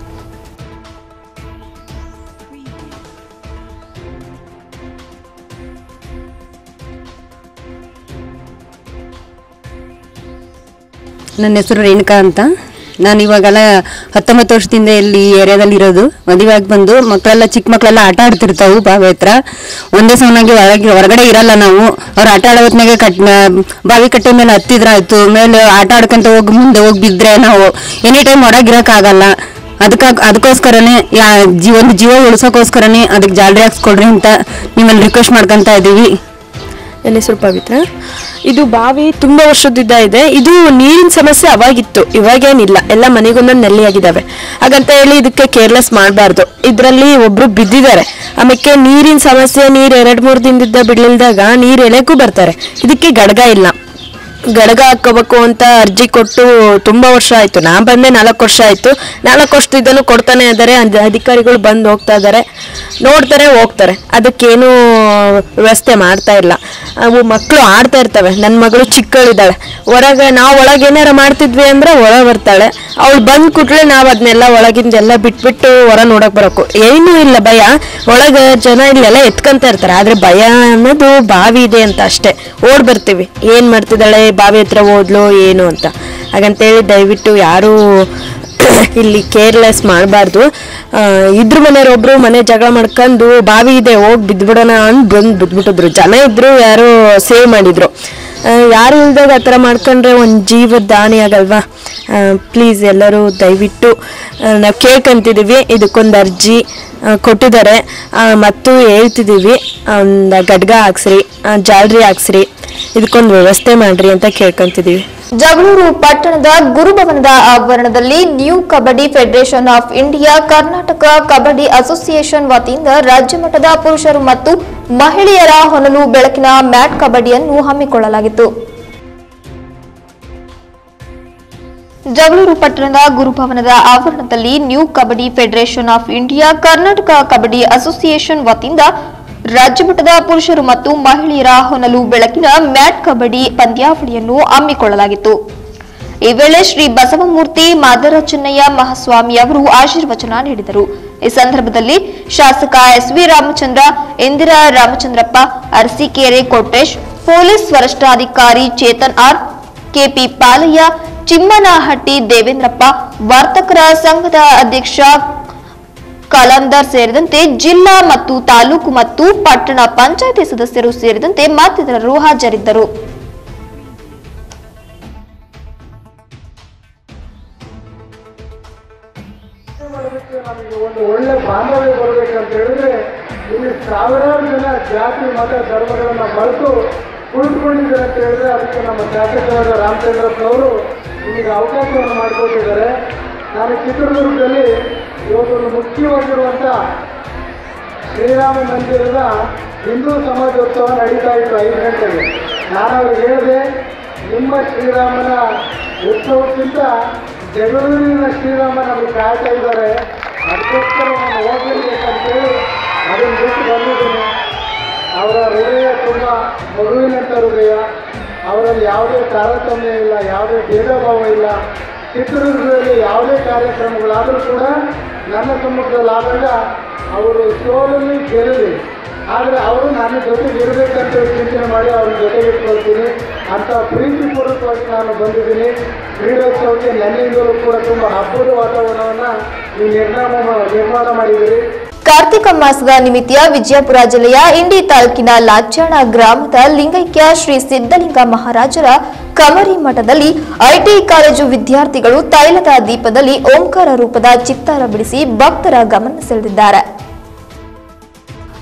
ನನ್ನ ಹೆಸರು ರೇಣುಕಾ ಅಂತ ನಾನು ಇವಾಗೆಲ್ಲ ಹತ್ತೊಂಬತ್ತು ವರ್ಷದಿಂದ ಇಲ್ಲಿ ಏರಿಯಾದಲ್ಲಿ ಇರೋದು ಮದುವೆಯಾಗಿ ಬಂದು ಮಕ್ಕಳೆಲ್ಲ ಚಿಕ್ಕ ಮಕ್ಕಳೆಲ್ಲ ಆಟ ಆಡ್ತಿರ್ತಾವು ಬಾವಿ ಹತ್ರ ಒಂದೇ ಸಮನಾಗಿ ಒಳಗೆ ಹೊರಗಡೆ ಇರಲ್ಲ ನಾವು ಅವ್ರು ಆಟ ಆಡೋ ಹೊತ್ನಾಗೆ ಕಟ್ ಬಾವಿ ಕಟ್ಟೆ ಮೇಲೆ ಹತ್ತಿದ್ರೆ ಆಯ್ತು ಮೇಲೆ ಆಟ ಆಡ್ಕೊಂತ ಹೋಗಿ ಮುಂದೆ ಹೋಗಿ ಬಿದ್ದರೆ ನಾವು ಎನಿ ಟೈಮ್ ಹೊರಗಿರೋಕ್ಕಾಗಲ್ಲ ಅದಕ್ಕ ಅದಕ್ಕೋಸ್ಕರನೇ ಯಾ ಜೀ ಒಂದು ಜೀವ ಉಳಿಸೋಕ್ಕೋಸ್ಕರನೇ ಅದಕ್ಕೆ ಜಾಲರಿ ಹಾಕ್ಸ್ಕೊಡ್ರಿ ಅಂತ ನಿಮ್ಮಲ್ಲಿ ರಿಕ್ವೆಸ್ಟ್ ಮಾಡ್ಕೊಂತ ಇದ್ದೀವಿ ನನ್ನ ಹೆಸರು ಪವಿತ್ರ ಇದು ಬಾವಿ ತುಂಬಾ ವರ್ಷದಿಂದ ಇದೆ ಇದು ನೀರಿನ ಸಮಸ್ಯೆ ಅವಾಗಿತ್ತು ಇವಾಗೇನಿಲ್ಲ ಎಲ್ಲ ಮನೆಗೊಂದೊಂದು ನೆಲ್ಲಿಯಾಗಿದ್ದಾವೆ ಹಾಗಂತ ಹೇಳಿ ಇದಕ್ಕೆ ಕೇರ್ಲೆಸ್ ಮಾಡಬಾರ್ದು ಇದರಲ್ಲಿ ಒಬ್ರು ಬಿದ್ದಿದ್ದಾರೆ ಆಮೇಲೆ ನೀರಿನ ಸಮಸ್ಯೆ ನೀರು ಎರಡ್ ಮೂರು ದಿನದಿಂದ ಬಿಡ್ಲಿಲ್ದಾಗ ನೀರು ಎಳೆಗೂ ಬರ್ತಾರೆ ಇದಕ್ಕೆ ಗಡ್ಗ ಇಲ್ಲ ಗಡಗ ಹಾಕೋಬೇಕು ಅಂತ ಅರ್ಜಿ ಕೊಟ್ಟು ತುಂಬಾ ವರ್ಷ ಆಯ್ತು ನಾ ಬಂದೆ ನಾಲ್ಕು ವರ್ಷ ಆಯ್ತು ನಾಲ್ಕು ವರ್ಷದಿಂದಲೂ ಕೊಡ್ತಾನೆ ಇದ್ದಾರೆ ಅದ್- ಅಧಿಕಾರಿಗಳು ಬಂದು ಹೋಗ್ತಾ ಇದ್ದಾರೆ ನೋಡ್ತಾರೆ ಹೋಗ್ತಾರೆ ಅದಕ್ಕೇನು ವ್ಯವಸ್ಥೆ ಮಾಡ್ತಾ ಇಲ್ಲ ಅವು ಮಕ್ಕಳು ಆಡ್ತಾ ಇರ್ತವೆ ನನ್ನ ಮಗಳು ಚಿಕ್ಕಳಿದ್ದಾಳೆ ಹೊರಗೆ ನಾವು ಒಳಗೆ ಏನಾರ ಮಾಡ್ತಿದ್ವಿ ಅಂದ್ರೆ ಹೊರ ಬರ್ತಾಳೆ ಅವಳು ಬಂದ್ ಕೂಡ್ಲೆ ನಾವು ಅದನ್ನೆಲ್ಲ ಒಳಗಿಂದೆಲ್ಲ ಬಿಟ್ಬಿಟ್ಟು ಹೊರ ನೋಡಕ್ ಬರಕು ಏನೂ ಇಲ್ಲ ಭಯ ಒಳಗೆ ಜನ ಇಲ್ಲೆಲ್ಲ ಎತ್ಕೊಂತ ಇರ್ತಾರೆ ಆದ್ರೆ ಭಯ ಅನ್ನೋದು ಬಾವಿ ಇದೆ ಅಂತ ಅಷ್ಟೇ ಓಡ್ ಬರ್ತೀವಿ ಏನ್ ಮಾಡ್ತಿದ್ದಾಳೆ ಬಾವಿ ಹತ್ರ ಹೋದ್ಲು ಏನು ಅಂತ ಹಾಗಂತೇಳಿ ದಯವಿಟ್ಟು ಯಾರು ಇಲ್ಲಿ ಕೇರ್ಲೆಸ್ ಮಾಡಬಾರ್ದು ಇದ್ರ ಮನೆಯವ್ರೊಬ್ರು ಮನೆ ಜಗಳ ಮಾಡ್ಕೊಂಡು ಬಾವಿ ಇದೆ ಹೋಗಿ ಬಿದ್ಬಿಡೋಣ ಅಂತ ಬಂದು ಬಿದ್ಬಿಟ್ಟಿದ್ರು ಜನ ಇದ್ರು ಯಾರು ಸೇವ್ ಮಾಡಿದ್ರು ಆ, ಯಾರು ಇಲ್ದಾಗ ಆ ಥರ ಮಾಡ್ಕೊಂಡ್ರೆ ಒಂದು ಜೀವದ ದಾನಿ ಆಗಲ್ವಾ ಪ್ಲೀಸ್ ಎಲ್ಲರೂ ದಯವಿಟ್ಟು ನಾವು ಕೇಳ್ಕೊಂತಿದ್ದೀವಿ ಇದಕ್ಕೊಂದು ಅರ್ಜಿ ಆ, ಕೊಟ್ಟಿದ್ದಾರೆ ಆ, ಮತ್ತು ಹೇಳ್ತಿದ್ದೀವಿ ಒಂದು ಗಡ್ಗ ಹಾಕ್ಸ್ರಿ ಆ, ಜಾಲ್ರಿ ಹಾಕ್ಸ್ರಿ ಇದಕ್ಕೊಂದು ವ್ಯವಸ್ಥೆ ಮಾಡ್ರಿ ಅಂತ ಕೇಳ್ಕೊಂತಿದ್ದೀವಿ ಜಗಳೂರು ಪಟ್ಟಣದ ಗುರುಭವನದ ಆವರಣದಲ್ಲಿ new kabaddi federation of India Karnataka kabaddi association ವತಿಯಿಂದ ರಾಜ್ಯ ಮಟ್ಟದ ಪುರುಷರು ಮತ್ತು ಮಹಿಳೆಯರ ಹೊನಲು ಬೆಳಕಿನ ಮ್ಯಾಟ್ ಕಬಡ್ಡಿಯನ್ನು ಹಮ್ಮಿಕೊಳ್ಳಲಾಗಿತ್ತು ಜಗಳೂರು ಪಟ್ಟಣದ ಗುರುಭವನದ ಆವರಣದಲ್ಲಿ new kabaddi federation of India Karnataka kabaddi association ವತಿಯಿಂದ ರಾಜ್ಯಮಟ್ಟದ ಪುರುಷರು ಮತ್ತು ಮಹಿಳೆಯರ ಹೊನಲು ಬೆಳಕಿನ ಮ್ಯಾಟ್ ಕಬಡ್ಡಿ ಪಂದ್ಯಾವಳಿಯನ್ನು ಹಮ್ಮಿಕೊಳ್ಳಲಾಗಿತ್ತು ಈ ವೇಳೆ ಶ್ರೀ ಬಸವಮೂರ್ತಿ ಮಾದರ ಚೆನ್ನಯ್ಯ ಮಹಾಸ್ವಾಮಿ ಅವರು ಆಶೀರ್ವಚನ ನೀಡಿದರು ಈ ಸಂದರ್ಭದಲ್ಲಿ ಶಾಸಕ S V Ramachandra Indira Ramachandrappa Arsikere Kotresh police ವರಿಷ್ಠಾಧಿಕಾರಿ ಚೇತನ್ ಆರ್ ಕೆಪಿ ಪಾಲಯ್ಯ ಚಿಮ್ಮನಹಟ್ಟಿ ದೇವೇಂದ್ರಪ್ಪ ವರ್ತಕರ ಸಂಘದ ಅಧ್ಯಕ್ಷ ಕಲಂದರ್ ಸೇರಿದಂತೆ ಜಿಲ್ಲಾ ಮತ್ತು ತಾಲೂಕು ಮತ್ತು ಪಟ್ಟಣ ಪಂಚಾಯತಿ ಸದಸ್ಯರು ಸೇರಿದಂತೆ ಮತ್ತಿತರರು ಹಾಜರಿದ್ದರು ನಮಗೆ ಒಂದು ಒಳ್ಳೆ ಬಾಂಧವ್ಯ ಬರಬೇಕಂತ ಹೇಳಿದ್ರೆ ಇಲ್ಲಿ ಸಾವಿರಾರು ಜನ ಜಾತಿ ಮತ ಧರ್ಮಗಳನ್ನ ಮರೆತು ಕುಳಿತುಕೊಂಡಿದ್ದಾರೆ ಅಂತ ಹೇಳಿದ್ರೆ ಅದಕ್ಕೆ ನಮ್ಮ ಶಾಸಕರಾದ ರಾಮಚಂದ್ರಪ್ಪನವರು ನಿಮಗೆ ಅವಕಾಶವನ್ನು ಮಾಡಿಕೊಟ್ಟಿದ್ದಾರೆ ನಾನು ಚಿತ್ರದುರ್ಗದಲ್ಲಿ ಇವತ್ತೊಂದು ಮುಖ್ಯವಾಗಿರುವಂಥ ಶ್ರೀರಾಮ ಮಂದಿರದ ಹಿಂದೂ ಸಮಾಜೋತ್ಸವ ನಡೀತಾ ಇತ್ತು ಐದು ಗಂಟೆಗೆ ನಾನು ಅವ್ರಿಗೆ ಹೇಳಿದೆ ನಿಮ್ಮ ಶ್ರೀರಾಮನ ಉತ್ಸವಕ್ಕಿಂತ ಜಗಳೂರಿನ ಶ್ರೀರಾಮ ನಮಗೆ ಕಾಯ್ತಾ ಇದ್ದಾರೆ ಅದಕ್ಕೋಸ್ಕರ ನಾನು ಹೋಗ್ಲೇಬೇಕಂತೇಳಿ ಅದನ್ನು ಬಿಟ್ಟು ಬಂದಿದ್ದೀನಿ ಅವರ ಹೃದಯ ತುಂಬ ಮಗುವಿನಂಥ ಹೃದಯ ಅವರಲ್ಲಿ ಯಾವುದೇ ತಾರತಮ್ಯ ಇಲ್ಲ ಯಾವುದೇ ಭೇದ ಭಾವ ಇಲ್ಲ ಚಿತ್ರದುರ್ಗದಲ್ಲಿ ಯಾವುದೇ ಕಾರ್ಯಕ್ರಮಗಳಾದರೂ ಕೂಡ ನನ್ನ ಸಮ್ಮುಖದಲ್ಲಿ ಆದಾಗ ಅವರು ಸೋಲಲ್ಲಿ ಗೆಲ್ಲಲಿ ಆದರೆ ಅವರು ನನ್ನ ಜೊತೆಗೆ ಇರಬೇಕಂತ ಚಿಂತನೆ ಮಾಡಿ ಅವ್ರ ಜೊತೆಗೆ ಇಟ್ಕೊಳ್ತೀನಿ ಅಂತ ಪ್ರೀತಿಪೂರ್ವಕವಾಗಿ ನಾನು ಬಂದಿದ್ದೀನಿ ಕ್ರೀಡೋತ್ಸವಕ್ಕೆ ನನ್ನಿಂದಲೂ ಕೂಡ ತುಂಬ ಹಬ್ಬದ ವಾತಾವರಣವನ್ನು ನೀವು ನಿರ್ಮಾಣ ನಿರ್ಮಾಣ ಮಾಡಿದ್ದೀರಿ ಕಾರ್ತಿಕ ಮಾಸದ ನಿಮಿತ್ತ ವಿಜಯಪುರ ಜಿಲ್ಲೆಯ ಇಂಡಿ ತಾಲೂಕಿನ ಲಾಚಾಣ ಗ್ರಾಮದ ಲಿಂಗೈಕ್ಯ ಶ್ರೀ ಸಿದ್ದಲಿಂಗ ಮಹಾರಾಜರ ಕಮರಿ ಮಠದಲ್ಲಿ ಐಟಿಐ ಕಾಲೇಜು ವಿದ್ಯಾರ್ಥಿಗಳು ತೈಲದ ದೀಪದಲ್ಲಿ ಓಂಕಾರ ರೂಪದ ಚಿತ್ತಾರ ಬಿಡಿಸಿ ಭಕ್ತರ ಗಮನ ಸೆಳೆದಿದ್ದಾರೆ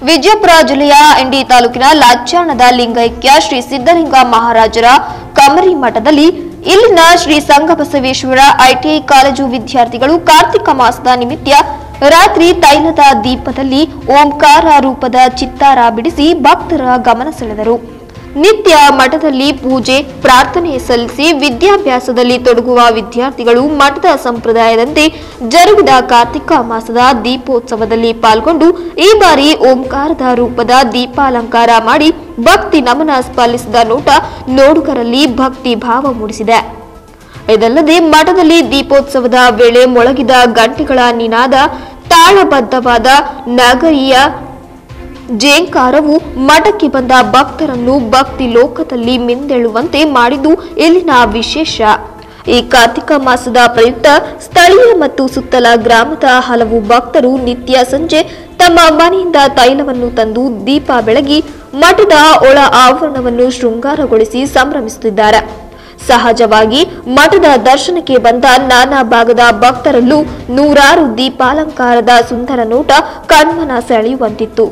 ವಿಜಯಪುರ ಜಿಲ್ಲೆಯ ಇಂಡಿ ತಾಲೂಕಿನ ಲಾಚ್ಯಾಣದ ಲಿಂಗೈಕ್ಯ ಶ್ರೀ ಸಿದ್ದಲಿಂಗ ಮಹಾರಾಜರ ಕಮರಿ ಮಠದಲ್ಲಿ ಇಲ್ಲಿನ ಶ್ರೀ ಸಂಘಬಸವೇಶ್ವರ ಐಟಿಐ ಕಾಲೇಜು ವಿದ್ಯಾರ್ಥಿಗಳು ಕಾರ್ತಿಕ ಮಾಸದ ನಿಮಿತ್ತ ರಾತ್ರಿ ತೈಲದ ದೀಪದಲ್ಲಿ ಓಂಕಾರ ರೂಪದ ಚಿತ್ತಾರ ಬಿಡಿಸಿ ಭಕ್ತರ ಗಮನ ಸೆಳೆದರು ನಿತ್ಯ ಮಠದಲ್ಲಿ ಪೂಜೆ ಪ್ರಾರ್ಥನೆ ಸಲ್ಲಿಸಿ ವಿದ್ಯಾಭ್ಯಾಸದಲ್ಲಿ ತೊಡಗುವ ವಿದ್ಯಾರ್ಥಿಗಳು ಮಠದ ಸಂಪ್ರದಾಯದಂತೆ ಜರುಗಿದ ಕಾರ್ತಿಕ ಮಾಸದ ದೀಪೋತ್ಸವದಲ್ಲಿ ಪಾಲ್ಗೊಂಡು ಈ ಬಾರಿ ಓಂಕಾರದ ರೂಪದ ದೀಪಾಲಂಕಾರ ಮಾಡಿ ಭಕ್ತಿ ನಮನ ಸ್ಪಲಿಸಿದ ನೋಟ ನೋಡುಗರಲ್ಲಿ ಭಕ್ತಿ ಭಾವ ಮೂಡಿಸಿದೆ ಇದಲ್ಲದೆ ಮಠದಲ್ಲಿ ದೀಪೋತ್ಸವದ ವೇಳೆ ಮೊಳಗಿದ ಗಂಟೆಗಳ ನಿನಾದ ತಾಳಬದ್ಧವಾದ ನಗರಿಯ ಜೇಂಕಾರವು ಮಠಕ್ಕೆ ಬಂದ ಭಕ್ತರನ್ನು ಭಕ್ತಿ ಲೋಕದಲ್ಲಿ ಮಿಂದೆಳುವಂತೆ ಮಾಡಿದ್ದು ಇಲ್ಲಿನ ವಿಶೇಷ ಈ ಕಾರ್ತಿಕ ಮಾಸದ ಪ್ರಯುಕ್ತ ಸ್ಥಳೀಯ ಮತ್ತು ಸುತ್ತಲ ಗ್ರಾಮದ ಹಲವು ಭಕ್ತರು ನಿತ್ಯ ಸಂಜೆ ತಮ್ಮ ಮನೆಯಿಂದ ತೈಲವನ್ನು ತಂದು ದೀಪ ಬೆಳಗಿ ಮಠದ ಒಳ ಆವರಣವನ್ನು ಶೃಂಗಾರಗೊಳಿಸಿ ಸಂಭ್ರಮಿಸುತ್ತಿದ್ದಾರೆ ಸಹಜವಾಗಿ ಮಠದ ದರ್ಶನಕ್ಕೆ ಬಂದ ನಾನಾ ಭಾಗದ ಭಕ್ತರಲ್ಲೂ ನೂರಾರು ದೀಪಾಲಂಕಾರದ ಸುಂದರ ನೋಟ ಕಣ್ಮನ ಸೆಳೆಯುವಂತಿತ್ತು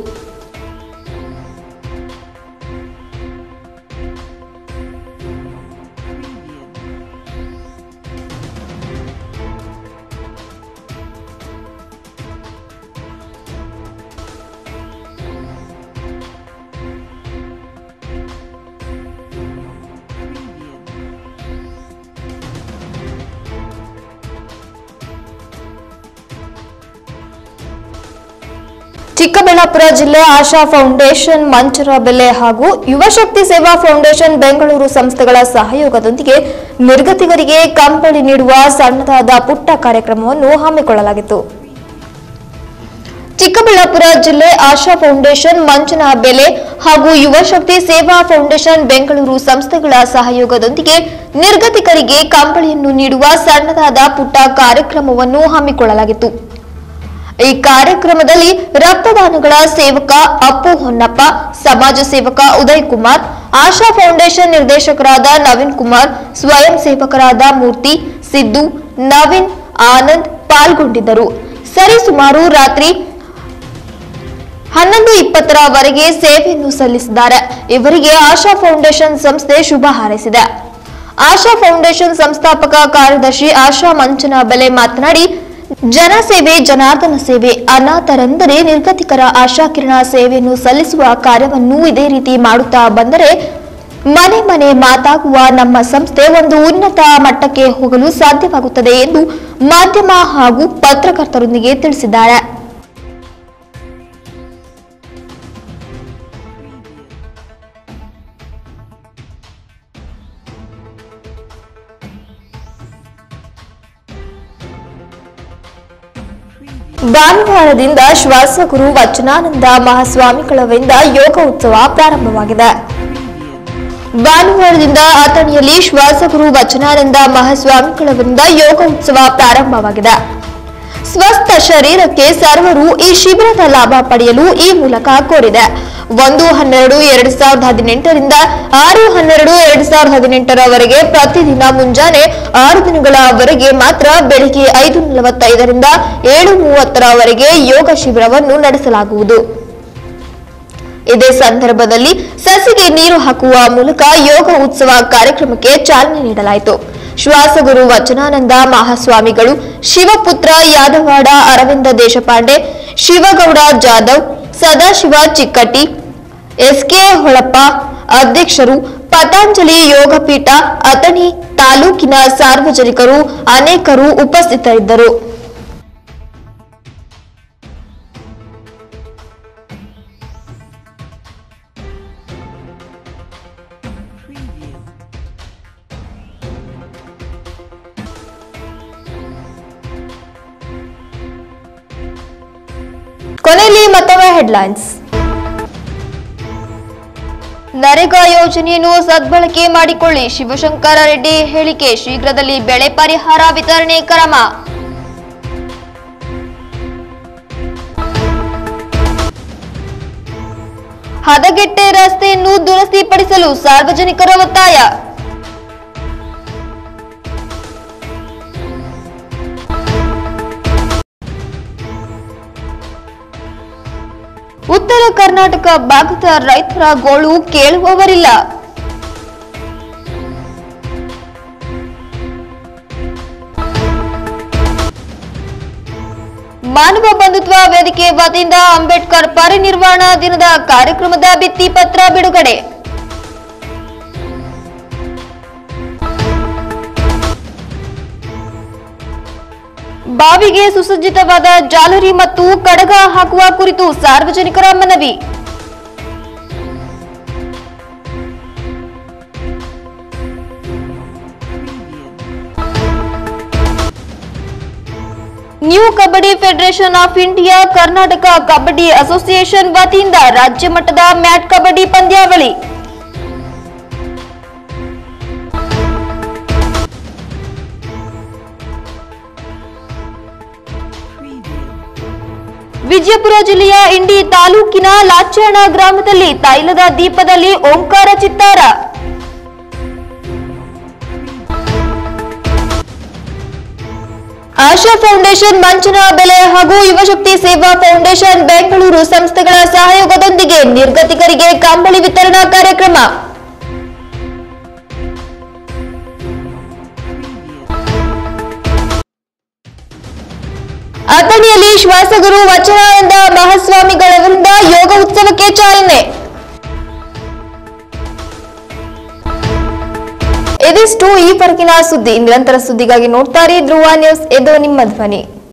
ಚಿಕ್ಕಬಳ್ಳಾಪುರ ಜಿಲ್ಲೆ ಆಶಾ ಫೌಂಡೇಶನ್ ಮಂಚರ ಬೆಲೆ ಹಾಗೂ ಯುವಶಕ್ತಿ ಸೇವಾ ಫೌಂಡೇಶನ್ ಬೆಂಗಳೂರು ಸಂಸ್ಥೆಗಳ ಸಹಯೋಗದೊಂದಿಗೆ ನಿರ್ಗತಿಗರಿಗೆ ಕಂಬಳಿ ನೀಡುವ ಸಣ್ಣದಾದ ಪುಟ್ಟ ಕಾರ್ಯಕ್ರಮವನ್ನು ಹಮ್ಮಿಕೊಳ್ಳಲಾಗಿತ್ತು ಚಿಕ್ಕಬಳ್ಳಾಪುರ ಜಿಲ್ಲೆ ಆಶಾ ಫೌಂಡೇಶನ್ ಮಂಚನ ಬೆಲೆ ಹಾಗೂ ಯುವಶಕ್ತಿ ಸೇವಾ ಫೌಂಡೇಶನ್ ಬೆಂಗಳೂರು ಸಂಸ್ಥೆಗಳ ಸಹಯೋಗದೊಂದಿಗೆ ನಿರ್ಗತಿಕರಿಗೆ ಕಂಬಳಿಯನ್ನು ನೀಡುವ ಸಣ್ಣದಾದ ಪುಟ್ಟ ಕಾರ್ಯಕ್ರಮವನ್ನು ಹಮ್ಮಿಕೊಳ್ಳಲಾಗಿತ್ತು ಈ ಕಾರ್ಯಕ್ರಮದಲ್ಲಿ ರಕ್ತದಾನಗಳ ಸೇವಕ ಅಪ್ಪು ಹೊನ್ನಪ್ಪ ಸಮಾಜ ಸೇವಕ ಉದಯ್ ಕುಮಾರ್ ಆಶಾ ಫೌಂಡೇಶನ್ ನಿರ್ದೇಶಕರಾದ ನವೀನ್ ಕುಮಾರ್ ಸ್ವಯಂ ಸೇವಕರಾದ ಮೂರ್ತಿ ಸಿದ್ದು ನವೀನ್ ಆನಂದ್ ಪಾಲ್ಗೊಂಡಿದ್ದರು ಸರಿಸುಮಾರು ರಾತ್ರಿ ಹನ್ನೊಂದು ಇಪ್ಪತ್ತರವರೆಗೆ ಸೇವೆಯನ್ನು ಸಲ್ಲಿಸಿದ್ದಾರೆ ಇವರಿಗೆ ಆಶಾ ಫೌಂಡೇಶನ್ ಸಂಸ್ಥೆ ಶುಭ ಹಾರೈಸಿದೆ ಆಶಾ ಫೌಂಡೇಶನ್ ಸಂಸ್ಥಾಪಕ ಕಾರ್ಯದರ್ಶಿ ಆಶಾ ಮಂಚನ ಬೆಲೆ ಮಾತನಾಡಿ ಜನಸೇವೆ ಜನಾರ್ದನ ಸೇವೆ ಅನಾಥರೆಂದರೆ ನಿರ್ಗತಿಕರ ಆಶಾಕಿರಣ ಸೇವೆಯನ್ನು ಸಲ್ಲಿಸುವ ಕಾರ್ಯವನ್ನು ಇದೇ ರೀತಿ ಮಾಡುತ್ತಾ ಬಂದರೆ ಮನೆ ಮನೆ ಮಾತಾಗುವ ನಮ್ಮ ಸಂಸ್ಥೆ ಒಂದು ಉನ್ನತ ಮಟ್ಟಕ್ಕೆ ಹೋಗಲು ಸಾಧ್ಯವಾಗುತ್ತದೆ ಎಂದು ಮಾಧ್ಯಮ ಹಾಗೂ ಪತ್ರಕರ್ತರೊಂದಿಗೆ ತಿಳಿಸಿದ್ದಾರೆ ಭಾನುವಾರದಿಂದ ಶ್ವಾಸಗುರು ವಚನಾನಂದ ಮಹಾಸ್ವಾಮಿಗಳವರಿಂದ ಯೋಗ ಉತ್ಸವ ಪ್ರಾರಂಭವಾಗಿದೆ ಭಾನುವಾರದಿಂದ ಅಥಣಿಯಲ್ಲಿ ಶ್ವಾಸಗುರು ವಚನಾನಂದ ಮಹಾಸ್ವಾಮಿಗಳವರಿಂದ ಯೋಗ ಉತ್ಸವ ಪ್ರಾರಂಭವಾಗಿದೆ ಸ್ವಸ್ಥ ಶರೀರಕ್ಕೆ ಸರ್ವರು ಈ ಶಿಬಿರದ ಲಾಭ ಪಡೆಯಲು ಈ ಮೂಲಕ ಕೋರಿದೆ ಒಂದು ಹನ್ನೆರಡು ಎರಡು ಸಾವಿರದ ಹದಿನೆಂಟರಿಂದ ಆರು ಹನ್ನೆರಡು ಎರಡು ಸಾವಿರದ ಹದಿನೆಂಟರವರೆಗೆ ಪ್ರತಿದಿನ ಮುಂಜಾನೆ ಆರು ದಿನಗಳವರೆಗೆ ಮಾತ್ರ ಬೆಳಿಗ್ಗೆ ಐದು ನಲವತ್ತೈದರಿಂದ ಏಳು ಮೂವತ್ತರವರೆಗೆ ಯೋಗ ಶಿಬಿರವನ್ನು ನಡೆಸಲಾಗುವುದು ಇದೇ ಸಂದರ್ಭದಲ್ಲಿ ಸಸಿಗೆ ನೀರು ಹಾಕುವ ಮೂಲಕ ಯೋಗ ಉತ್ಸವ ಕಾರ್ಯಕ್ರಮಕ್ಕೆ ಚಾಲನೆ ನೀಡಲಾಯಿತು ಶ್ವಾಸಗುರು ವಚನಾನಂದ ಮಹಾಸ್ವಾಮಿಗಳು ಶಿವಪುತ್ರ ಯಾದವಾಡ ಅರವಿಂದ ದೇಶಪಾಂಡೆ ಶಿವಗೌಡ ಜಾಧವ್ ಸದಾಶಿವ ಚಿಕ್ಕಟ್ಟಿ ಎಸ್ಕೆ ಹೊಳಪ್ಪ ಅಧ್ಯಕ್ಷರು ಪತಾಂಜಲಿ ಯೋಗಪೀಠ ಅಥಣಿ ತಾಲೂಕಿನ ಸಾರ್ವಜನಿಕರು ಅನೇಕರು ಉಪಸ್ಥಿತರಿದ್ದರು ಕೊನೆಯಲ್ಲಿ ಮತ್ತೊಮ್ಮೆ ಹೆಡ್ಲೈನ್ಸ್ ನರೇಗಾ ಯೋಜನೆಯನ್ನು ಸದ್ಬಳಕೆ ಮಾಡಿಕೊಳ್ಳಿ ಶಿವಶಂಕರ ರೆಡ್ಡಿ ಹೇಳಿಕೆ ಶೀಘ್ರದಲ್ಲಿ ಬೆಳೆ ಪರಿಹಾರ ವಿತರಣೆ ಕ್ರಮ ಹದಗೆಟ್ಟೆ ರಸ್ತೆಯನ್ನು ದುರಸ್ತಿಪಡಿಸಲು ಸಾರ್ವಜನಿಕರ ಒತ್ತಾಯ ಉತ್ತರ ಕರ್ನಾಟಕ ಕರ್ನಾಟಕ ಭಾಗದ ರೈತರ ಗೋಳು ಕೇಳುವವರಿಲ್ಲ ಮಾನವ ಬಂಧುತ್ವ ವೇದಿಕೆ ವತಿಯಿಂದ ಅಂಬೇಡ್ಕರ್ ಪರಿನಿರ್ವಾಣ ದಿನದ ಕಾರ್ಯಕ್ರಮದ ಭಿತ್ತಿ ಪತ್ರ ಬಿಡುಗಡೆ ಬಾವಿಗೆ ಸುಸಜ್ಜಿತವಾದ ಜಾಲರಿ ಮತ್ತು ಕಡಗ ಹಾಕುವ ಕುರಿತು ಸಾರ್ವಜನಿಕರ ಮನವಿ new kabaddi federation of India Karnataka kabaddi association ವತಿಯಿಂದ ರಾಜ್ಯ ಮಟ್ಟದ ಮ್ಯಾಟ್ ಕಬಡ್ಡಿ ಪಂದ್ಯಾವಳಿ ವಿಜಯಪುರ ಜಿಲ್ಲೆಯ ಇಂಡಿ ತಾಲೂಕಿನ ಲಾಚಣ ಗ್ರಾಮದಲ್ಲಿ ತೈಲದ ದೀಪದಲ್ಲಿ ಓಂಕಾರ ಚಿತ್ತಾರ ಆಶಾ ಫೌಂಡೇಶನ್ ಮಂಚನ ಬೆಲೆ ಹಾಗೂ ಯುವಶಕ್ತಿ ಸೇವಾ ಫೌಂಡೇಶನ್ ಬೆಂಗಳೂರು ಸಂಸ್ಥೆಗಳ ಸಹಯೋಗದೊಂದಿಗೆ ನಿರ್ಗತಿಕರಿಗೆ ಕಂಬಳಿ ವಿತರಣಾ ಕಾರ್ಯಕ್ರಮ ಅಥಣಿಯಲ್ಲಿ ಶ್ವಾಸಗುರು ವಚನಾನಂದ ಮಹಾಸ್ವಾಮಿಗಳವರಿಂದ ಯೋಗ ಉತ್ಸವಕ್ಕೆ ಚಾಲನೆ ಇದಿಷ್ಟು ಈ ಹೊರಗಿನ ಸುದ್ದಿ ನಿರಂತರ ಸುದ್ದಿಗಾಗಿ ನೋಡ್ತಾರೆ ಧ್ರುವ ನ್ಯೂಸ್ ಇದು ನಿಮ್ಮ ಧ್ವನಿ